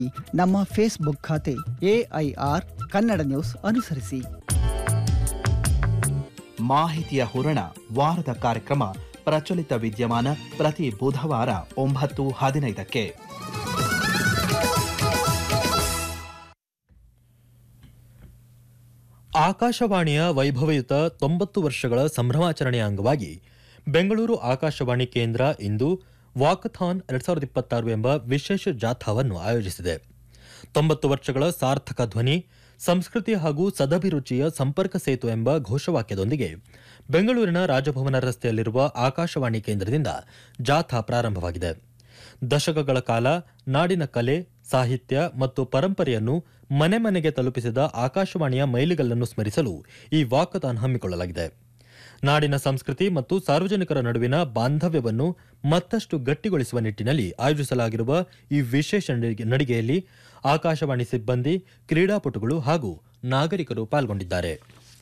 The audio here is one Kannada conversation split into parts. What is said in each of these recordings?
ನಮ್ಮ ಫೇಸ್ಬುಕ್ ಖಾತೆ ಎಐಆರ್ ಕನ್ನಡ ನ್ಯೂಸ್ ಅನುಸರಿಸಿ ಮಾಹಿತಿಯ ಹೂರಣ ವಾರದ ಕಾರ್ಯಕ್ರಮ ಪ್ರಚಲಿತ ವಿದ್ಯಮಾನ ಪ್ರತಿ ಬುಧವಾರ ಒಂಬತ್ತು ಹದಿನೈದಕ್ಕೆ ಆಕಾಶವಾಣಿಯ ವೈಭವಯುತ ತೊಂಬತ್ತು ವರ್ಷಗಳ ಸಂಭ್ರಮಾಚರಣೆಯ ಅಂಗವಾಗಿ ಬೆಂಗಳೂರು ಆಕಾಶವಾಣಿ ಕೇಂದ್ರ ಇಂದು ವಾಕಥಾನ್ ಎರಡ್ ಸಾವಿರದ ಇಪ್ಪತ್ತಾರು ಎಂಬ ವಿಶೇಷ ಜಾಥಾವನ್ನು ಆಯೋಜಿಸಿದೆ ತೊಂಬತ್ತು ವರ್ಷಗಳ ಸಾರ್ಥಕ ಧ್ವನಿ ಸಂಸ್ಕೃತಿ ಹಾಗೂ ಸದಭಿರುಚಿಯ ಸಂಪರ್ಕ ಸೇತು ಎಂಬ ಘೋಷವಾಕ್ಯದೊಂದಿಗೆ ಬೆಂಗಳೂರಿನ ರಾಜಭವನ ರಸ್ತೆಯಲ್ಲಿರುವ ಆಕಾಶವಾಣಿ ಕೇಂದ್ರದಿಂದ ಜಾಥಾ ಪ್ರಾರಂಭವಾಗಿದೆ ದಶಕಗಳ ಕಾಲ ನಾಡಿನ ಕಲೆ ಸಾಹಿತ್ಯ ಮತ್ತು ಪರಂಪರೆಯನ್ನು ಮನೆ ಮನೆಗೆ ತಲುಪಿಸಿದ ಆಕಾಶವಾಣಿಯ ಮೈಲಿಗಲ್ಲನ್ನು ಸ್ಮರಿಸಲು ಈ ವಾಕಥಾನ್ ಹಮ್ಮಿಕೊಳ್ಳಲಾಗಿದೆ ನಾಡಿನ ಸಂಸ್ಕೃತಿ ಮತ್ತು ಸಾರ್ವಜನಿಕರ ನಡುವಿನ ಬಾಂಧವ್ಯವನ್ನು ಮತ್ತಷ್ಟು ಗಟ್ಟಿಗೊಳಿಸುವ ನಿಟ್ಟಿನಲ್ಲಿ ಆಯೋಜಿಸಲಾಗಿರುವ ಈ ವಿಶೇಷ ನಡಿಗೆ- ನಡಿಗೆಯಲ್ಲಿ ಆಕಾಶವಾಣಿ ಸಿಬ್ಬಂದಿ ಕ್ರೀಡಾಪಟುಗಳು ಹಾಗೂ ನಾಗರಿಕರು ಪಾಲ್ಗೊಂಡಿದ್ದಾರೆ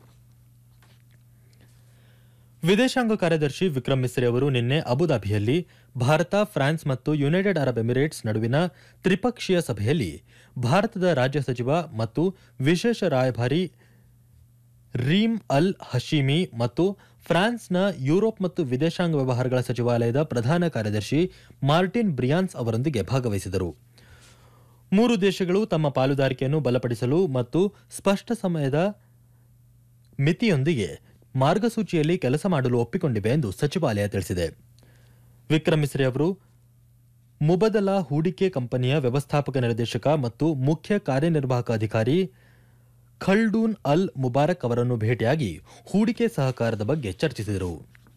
ವಿದೇಶಾಂಗ ಕಾರ್ಯದರ್ಶಿ ವಿಕ್ರಮ್ ಮಿಸ್ರಿ ಅವರು ನಿನ್ನೆ ಅಬುದಾಬಿಯಲ್ಲಿ ಭಾರತ ಫ್ರಾನ್ಸ್ ಮತ್ತು ಯುನೈಟೆಡ್ ಅರಬ್ ಎಮಿರೇಟ್ಸ್ ನಡುವಿನ ತ್ರಿಪಕ್ಷೀಯ ಸಭೆಯಲ್ಲಿ ಭಾರತದ ರಾಜ್ಯ ಸಚಿವ ಮತ್ತು ವಿಶೇಷ ರಾಯಭಾರಿ ರೀಮ್ ಅಲ್ ಹಶೀಮಿ ಮತ್ತು ಫ್ರಾನ್ಸ್ನ ಯುರೋಪ್ ಮತ್ತು ವಿದೇಶಾಂಗ ವ್ಯವಹಾರಗಳ ಸಚಿವಾಲಯದ ಪ್ರಧಾನ ಕಾರ್ಯದರ್ಶಿ ಮಾರ್ಟಿನ್ ಬ್ರಿಯಾನ್ಸ್ ಅವರೊಂದಿಗೆ ಭಾಗವಹಿಸಿದರು ಮೂರು ದೇಶಗಳು ತಮ್ಮ ಪಾಲುದಾರಿಕೆಯನ್ನು ಬಲಪಡಿಸಲು ಮತ್ತು ಸ್ಪಷ್ಟ ಸಮಯದ ಮಿತಿಯೊಂದಿಗೆ ಮಾರ್ಗಸೂಚಿಯಲ್ಲಿ ಕೆಲಸ ಮಾಡಲು ಒಪ್ಪಿಕೊಂಡಿವೆ ಎಂದು ಸಚಿವಾಲಯ ತಿಳಿಸಿದೆ ವಿಕ್ರಮ್ ಮಿಸ್ರಿ ಅವರು ಮುಬದಲ ಹೂಡಿಕೆ ಕಂಪನಿಯ ವ್ಯವಸ್ಥಾಪಕ ನಿರ್ದೇಶಕ ಮತ್ತು ಮುಖ್ಯ ಕಾರ್ಯನಿರ್ವಾಹಕ ಅಧಿಕಾರಿ ಖಲ್ಡೂನ್ ಅಲ್ ಮುಬಾರಕ್ ಅವರನ್ನು ಭೇಟಿಯಾಗಿ ಹೂಡಿಕೆ ಸಹಕಾರದ ಬಗ್ಗೆ ಚರ್ಚಿಸಿದರು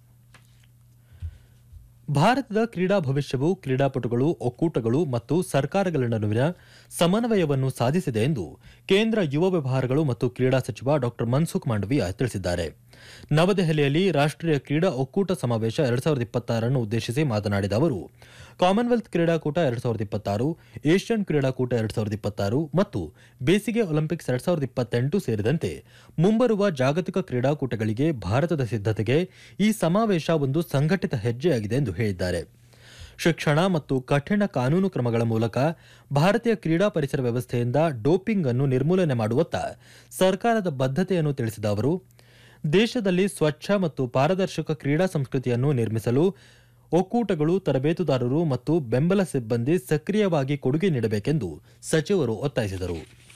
ಭಾರತದ ಕ್ರೀಡಾ ಭವಿಷ್ಯವು ಕ್ರೀಡಾಪಟುಗಳು ಒಕ್ಕೂಟಗಳು ಮತ್ತು ಸರ್ಕಾರಗಳ ನಡುವಿನ ಸಮನ್ವಯವನ್ನು ಸಾಧಿಸಿದೆ ಎಂದು ಕೇಂದ್ರ ಯುವ ವ್ಯವಹಾರಗಳು ಮತ್ತು ಕ್ರೀಡಾ ಸಚಿವ ಡಾ ಮನ್ಸುಖ್ ಮಾಂಡವೀಯ ತಿಳಿಸಿದ್ದಾರೆ ನವದೆಹಲಿಯಲ್ಲಿ ರಾಷ್ಟ್ರೀಯ ಕ್ರೀಡಾ ಒಕ್ಕೂಟ ಸಮಾವೇಶ ಎರಡ್ ಸಾವಿರದ ಇಪ್ಪತ್ತಾರನ್ನು ಉದ್ದೇಶಿಸಿ ಮಾತನಾಡಿದ ಅವರು ಕಾಮನ್ವೆಲ್ತ್ ಕ್ರೀಡಾಕೂಟ ಎರಡ್ ಸಾವಿರದ ಇಪ್ಪತ್ತಾರು ಏಷ್ಯನ್ ಕ್ರೀಡಾಕೂಟ ಎರಡ್ ಸಾವಿರದ ಇಪ್ಪತ್ತಾರು ಮತ್ತು ಬೇಸಿಗೆ ಒಲಿಂಪಿಕ್ಸ್ ಎರಡ್ ಸಾವಿರದ ಇಪ್ಪತ್ತೆಂಟು ಸೇರಿದಂತೆ ಮುಂಬರುವ ಜಾಗತಿಕ ಕ್ರೀಡಾಕೂಟಗಳಿಗೆ ಭಾರತದ ಸಿದ್ಧತೆಗೆ ಈ ಸಮಾವೇಶ ಒಂದು ಸಂಘಟಿತ ಹೆಜ್ಜೆಯಾಗಿದೆ ಎಂದು ಹೇಳಿದ್ದಾರೆ ಶಿಕ್ಷಣ ಮತ್ತು ಕಠಿಣ ಕಾನೂನು ಕ್ರಮಗಳ ಮೂಲಕ ಭಾರತೀಯ ಕ್ರೀಡಾ ಪರಿಸರ ವ್ಯವಸ್ಥೆಯಿಂದ ಡೋಪಿಂಗ್ ಅನ್ನು ನಿರ್ಮೂಲನೆ ಮಾಡುವತ್ತ ಸರ್ಕಾರದ ಬದ್ಧತೆಯನ್ನು ತಿಳಿಸಿದ ಅವರು ದೇಶದಲ್ಲಿ ಸ್ವಚ್ಛ ಮತ್ತು ಪಾರದರ್ಶಕ ಕ್ರೀಡಾ ಸಂಸ್ಕೃತಿಯನ್ನು ನಿರ್ಮಿಸಲು ಒಕ್ಕೂಟಗಳು ತರಬೇತುದಾರರು ಮತ್ತು ಬೆಂಬಲ ಸಿಬ್ಬಂದಿ ಸಕ್ರಿಯವಾಗಿ ಕೊಡುಗೆ ನೀಡಬೇಕೆಂದು ಸಚಿವರು ಒತ್ತಾಯಿಸಿದರು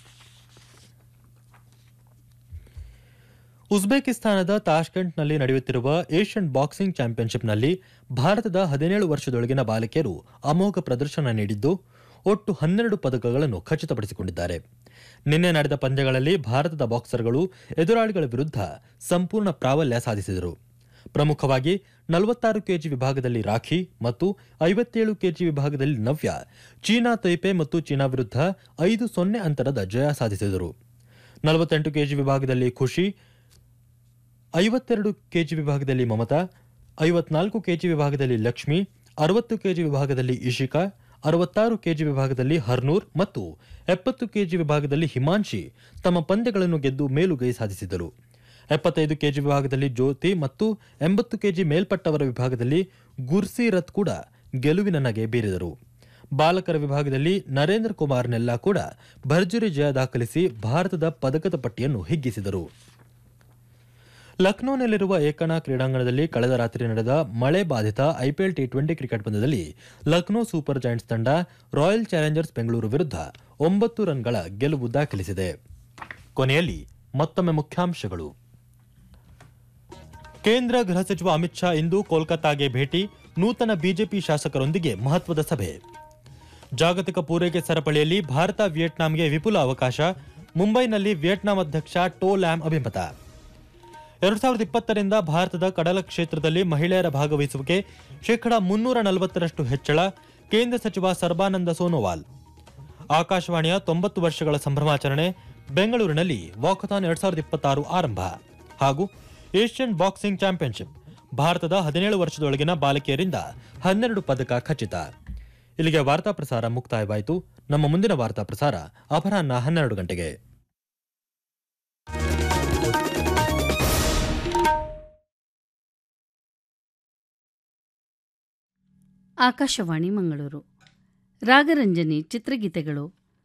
ಉಜ್ಬೇಕಿಸ್ತಾನದ ತಾಷ್ಕೆಂಟ್ನಲ್ಲಿ ನಡೆಯುತ್ತಿರುವ ಏಷ್ಯನ್ ಬಾಕ್ಸಿಂಗ್ ಚಾಂಪಿಯನ್ಶಿಪ್ನಲ್ಲಿ ಭಾರತದ ಹದಿನೇಳು ವರ್ಷದೊಳಗಿನ ಬಾಲಕಿಯರು ಅಮೋಘ ಪ್ರದರ್ಶನ ನೀಡಿದ್ದು ಒಟ್ಟು ಹನ್ನೆರಡು ಪದಕಗಳನ್ನು ಖಚಿತಪಡಿಸಿಕೊಂಡಿದ್ದಾರೆ ನಿನ್ನೆ ನಡೆದ ಪಂದ್ಯಗಳಲ್ಲಿ ಭಾರತದ ಬಾಕ್ಸರ್ಗಳು ಎದುರಾಳಿಗಳ ವಿರುದ್ಧ ಸಂಪೂರ್ಣ ಪ್ರಾಬಲ್ಯ ಸಾಧಿಸಿದರು ಪ್ರಮುಖವಾಗಿ ನಲವತ್ತಾರು ಕೆಜಿ ವಿಭಾಗದಲ್ಲಿ ರಾಖಿ ಮತ್ತು ಐವತ್ತೇಳು ಕೆಜಿ ವಿಭಾಗದಲ್ಲಿ ನವ್ಯ ಚೀನಾ ತೈಪೆ ಮತ್ತು ಚೀನಾ ವಿರುದ್ಧ ಐದು ಸೊನ್ನೆ ಅಂತರದ ಜಯ ಸಾಧಿಸಿದರು ನಲವತ್ತೆಂಟು ಕೆಜಿ ವಿಭಾಗದಲ್ಲಿ ಖುಷಿ ಐವತ್ತೆರಡು ಕೆಜಿ ವಿಭಾಗದಲ್ಲಿ ಮಮತಾ ಐವತ್ನಾಲ್ಕು ಕೆಜಿ ವಿಭಾಗದಲ್ಲಿ ಲಕ್ಷ್ಮಿ ಅರವತ್ತು ಕೆಜಿ ವಿಭಾಗದಲ್ಲಿ ಇಶಿಕಾ ಅರವತ್ತಾರು ಕೆಜಿ ವಿಭಾಗದಲ್ಲಿ ಹರ್ನೂರ್ ಮತ್ತು ಎಪ್ಪತ್ತು ಕೆಜಿ ವಿಭಾಗದಲ್ಲಿ ಹಿಮಾಂಶಿ ತಮ್ಮ ಪಂದ್ಯಗಳನ್ನು ಗೆದ್ದು ಮೇಲುಗೈ ಸಾಧಿಸಿದರು ಎಪ್ಪತ್ತೈದು ಕೆಜಿ ವಿಭಾಗದಲ್ಲಿ ಜ್ಯೋತಿ ಮತ್ತು ಎಂಬತ್ತು ಕೆಜಿ ಮೇಲ್ಪಟ್ಟವರ ವಿಭಾಗದಲ್ಲಿ ಗುರ್ಸಿರತ್ ಕೂಡ ಗೆಲುವಿನ ನಗೆ ಬೀರಿದರು ಬಾಲಕರ ವಿಭಾಗದಲ್ಲಿ ನರೇಂದ್ರ ಕುಮಾರ್ ನೆಲ್ಲಾ ಕೂಡ ಭರ್ಜರಿ ಜಯ ದಾಖಲಿಸಿ ಭಾರತದ ಪದಕದ ಪಟ್ಟಿಯನ್ನು ಹಿಗ್ಗಿಸಿದರು ಲಕ್ನೋನಲ್ಲಿರುವ ಏಕನಾ ಕ್ರೀಡಾಂಗಣದಲ್ಲಿ ಕಳೆದ ರಾತ್ರಿ ನಡೆದ ಮಳೆ ಬಾಧಿತ ಐಪಿಎಲ್ ಟಿ ಟ್ವೆಂಟಿ ಕ್ರಿಕೆಟ್ ಪಂದ್ಯದಲ್ಲಿ ಲಕ್ನೋ ಸೂಪರ್ ಜಾಯಿಂಟ್ಸ್ ತಂಡ ರಾಯಲ್ ಚಾಲೆಂಜರ್ಸ್ ಬೆಂಗಳೂರು ವಿರುದ್ಧ ಒಂಬತ್ತು ರನ್ಗಳ ಗೆಲುವು ದಾಖಲಿಸಿದೆ ಕೊನೆಯಲ್ಲಿ ಮತ್ತೊಮ್ಮೆ ಮುಖ್ಯಾಂಶಗಳು ಕೇಂದ್ರ ಗೃಹ ಸಚಿವ ಅಮಿತ್ ಶಾ ಇಂದು ಕೋಲ್ಕತ್ತಾಗೆ ಭೇಟಿ ನೂತನ ಬಿಜೆಪಿ ಶಾಸಕರೊಂದಿಗೆ ಮಹತ್ವದ ಸಭೆ ಜಾಗತಿಕ ಪೂರೈಕೆ ಸರಪಳಿಯಲ್ಲಿ ಭಾರತ ವಿಯೆಟ್ನಾಂಗೆ ವಿಪುಲ ಅವಕಾಶ ಮುಂಬೈನಲ್ಲಿ ವಿಯೆಟ್ನಾಂ ಅಧ್ಯಕ್ಷ ಟೋ ಲ್ಯಾಮ್ ಅಭಿಮತ ಎರಡ್ ಸಾವಿರದ ಇಪ್ಪತ್ತರಿಂದ ಭಾರತದ ಕಡಲ ಕ್ಷೇತ್ರದಲ್ಲಿ ಮಹಿಳೆಯರ ಭಾಗವಹಿಸುವಿಕೆ ಶೇಕಡ ಮುನ್ನೂರ ನಲವತ್ತರಷ್ಟು ಹೆಚ್ಚಳ ಕೇಂದ್ರ ಸಚಿವ ಸರ್ಬಾನಂದ ಸೋನೋವಾಲ್ ಆಕಾಶವಾಣಿಯ ತೊಂಬತ್ತು ವರ್ಷಗಳ ಸಂಭ್ರಮಾಚರಣೆ ಬೆಂಗಳೂರಿನಲ್ಲಿ ವಾಕಥಾನ್ ಎರಡ್ ಸಾವಿರದ ಇಪ್ಪತ್ತಾರು ಆರಂಭ ಹಾಗೂ ಏಷ್ಯನ್ ಬಾಕ್ಸಿಂಗ್ ಚಾಂಪಿಯನ್ಶಿಪ್ ಭಾರತದ ಹದಿನೇಳು ವರ್ಷದೊಳಗಿನ ಬಾಲಕಿಯರಿಂದ ಹನ್ನೆರಡು ಪದಕ ಖಚಿತ ಇಲ್ಲಿಗೆ ವಾರ್ತಾ ಪ್ರಸಾರ ಮುಕ್ತಾಯವಾಯಿತು ನಮ್ಮ ಮುಂದಿನ ವಾರ್ತಾ ಪ್ರಸಾರ ಅಪರಾಹ್ನ ಹನ್ನೆರಡು ಗಂಟೆಗೆ ಆಕಾಶವಾಣಿ ಮಂಗಳೂರು ರಾಗರಂಜನಿ ಚಿತ್ರಗೀತೆಗಳು